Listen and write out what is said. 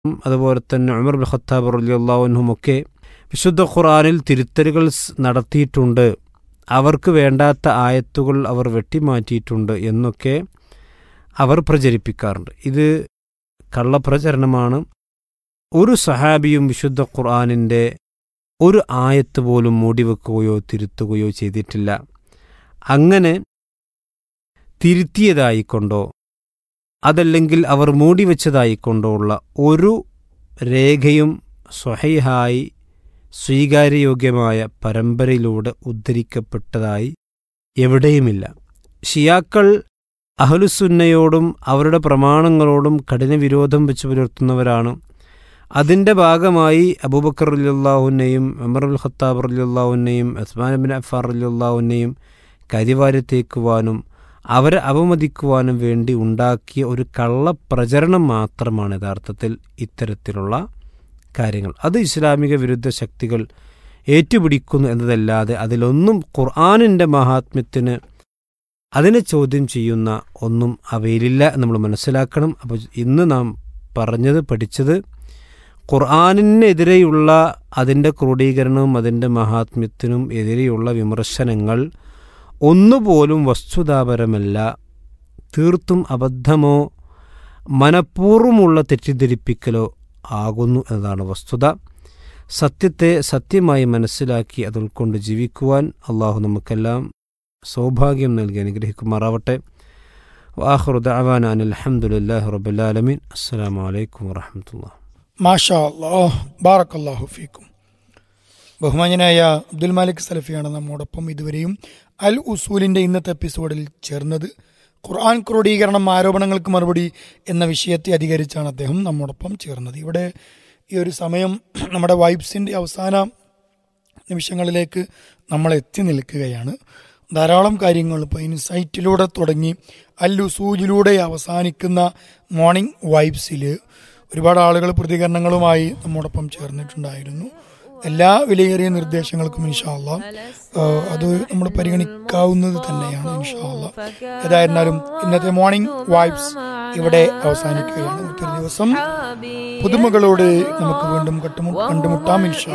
അതുപോലെ തന്നെ Umar bin Khattab റലിയുള്ളാഹുനുമൊക്കെ വിശുദ്ധ ഖുറാനിൽ തിരുത്തലുകൾ സ് നടത്തിയിട്ടുണ്ട് അവർക്ക് വേണ്ടാത്ത ആയത്തുകൾ അവർ വെട്ടിമാറ്റിയിട്ടുണ്ട് എന്നൊക്കെ അവർ പ്രചരിപ്പിക്കാറുണ്ട് ഇത് കള്ളപ്രചരണമാണ് ഒരു സഹാബിയും വിശുദ്ധ ഖുർആാനിൻ്റെ ഒരു ആയത്ത് പോലും മൂടിവെക്കുകയോ തിരുത്തുകയോ ചെയ്തിട്ടില്ല അങ്ങനെ തിരുത്തിയതായിക്കൊണ്ടോ അതല്ലെങ്കിൽ അവർ മൂടിവെച്ചതായിക്കൊണ്ടോ ഉള്ള ഒരു രേഖയും സ്വഹൈഹായി സ്വീകാര്യയോഗ്യമായ പരമ്പരയിലൂടെ ഉദ്ധരിക്കപ്പെട്ടതായി എവിടെയുമില്ല ഷിയാക്കൾ അഹലുസുന്നയോടും അവരുടെ പ്രമാണങ്ങളോടും കഠിന വിരോധം വെച്ച് പുലർത്തുന്നവരാണ് അതിൻ്റെ ഭാഗമായി അബൂബക്കർ അലിയുള്ളാഹുവിനെയും അമറുൽ ഖത്താബ് അലിയുള്ളാഹുവിനെയും അസ്മാൻ ബിൻ അഫാർ അലിയുള്ളാഹുവിനെയും കരിവാരി തേക്കുവാനും അവരെ അവമതിക്കുവാനും വേണ്ടി ഉണ്ടാക്കിയ ഒരു കള്ളപ്രചരണം മാത്രമാണ് യഥാർത്ഥത്തിൽ ഇത്തരത്തിലുള്ള കാര്യങ്ങൾ അത് ഇസ്ലാമിക വിരുദ്ധ ശക്തികൾ ഏറ്റുപിടിക്കുന്നു എന്നതല്ലാതെ അതിലൊന്നും ഖുർആാനിൻ്റെ മഹാത്മ്യത്തിന് അതിനെ ചോദ്യം ചെയ്യുന്ന ഒന്നും അവയിലില്ല എന്ന് നമ്മൾ മനസ്സിലാക്കണം അപ്പോൾ ഇന്ന് നാം പറഞ്ഞത് പഠിച്ചത് ഖുർആാനിനെതിരെയുള്ള അതിൻ്റെ ക്രോഡീകരണവും അതിൻ്റെ മഹാത്മ്യത്തിനും എതിരെയുള്ള വിമർശനങ്ങൾ ഒന്നുപോലും വസ്തുതാപരമല്ല തീർത്തും അബദ്ധമോ മനഃപൂർവ്വമുള്ള തെറ്റിദ്ധരിപ്പിക്കലോ ആകുന്നു എന്നതാണ് വസ്തുത സത്യത്തെ സത്യമായി മനസ്സിലാക്കി അത് ഉൾക്കൊണ്ട് ജീവിക്കുവാൻ അള്ളാഹു നമുക്കെല്ലാം സൗഭാഗ്യം നൽകി അനുഗ്രഹിക്കുമാറാവട്ടെ വാഹുറുദ് അവാൻ അൻ അലഹമുല്ലാ റബുലാലമീൻ അസ്സാം വലൈക്കും വാഹമത്തുള്ള മാഷാ അല്ലാഹ് ബാറക്കല്ലാഹു ഫീക്കും ബഹുമാന്യനായ അബ്ദുൽ മാലിക് സലഫിയാണ് നമ്മോടൊപ്പം ഇതുവരെയും അൽ ഉസൂലിന്റെ ഇന്നത്തെ എപ്പിസോഡിൽ ചേർന്നത് ഖുർആൻ ക്രോഡീകരണം ആരോപണങ്ങൾക്ക് മറുപടി എന്ന വിഷയത്തെ അധികരിച്ചാണ് അദ്ദേഹം നമ്മോടൊപ്പം ചേർന്നത് ഇവിടെ ഈ ഒരു സമയം നമ്മുടെ വൈബ്സിന്റെ അവസാന നിമിഷങ്ങളിലേക്ക് നമ്മൾ എത്തി നിൽക്കുകയാണ് ധാരാളം കാര്യങ്ങൾ ഇപ്പോൾ ഇൻസൈറ്റിലൂടെ തുടങ്ങി അൽ ഉസൂലിലൂടെ അവസാനിക്കുന്ന മോർണിംഗ് വൈബ്സിൽ ഒരുപാട് ആളുകൾ പ്രതികരണങ്ങളുമായി നമ്മോടൊപ്പം ചേർന്നിട്ടുണ്ടായിരുന്നു എല്ലാ വിലയേറിയ നിർദ്ദേശങ്ങൾക്കും ഇൻഷാല്ല അത് നമ്മൾ പരിഗണിക്കാവുന്നത് തന്നെയാണ് ഇൻഷാല്ല ഏതായിരുന്നാലും ഇന്നത്തെ മോർണിംഗ് വൈബ്സ് ഇവിടെ അവസാനിക്കുകയാണ് മറ്റൊരു ദിവസം പുതുമകളോട് നമുക്ക് വീണ്ടും കണ്ടുമുട്ടാം ഇൻഷാ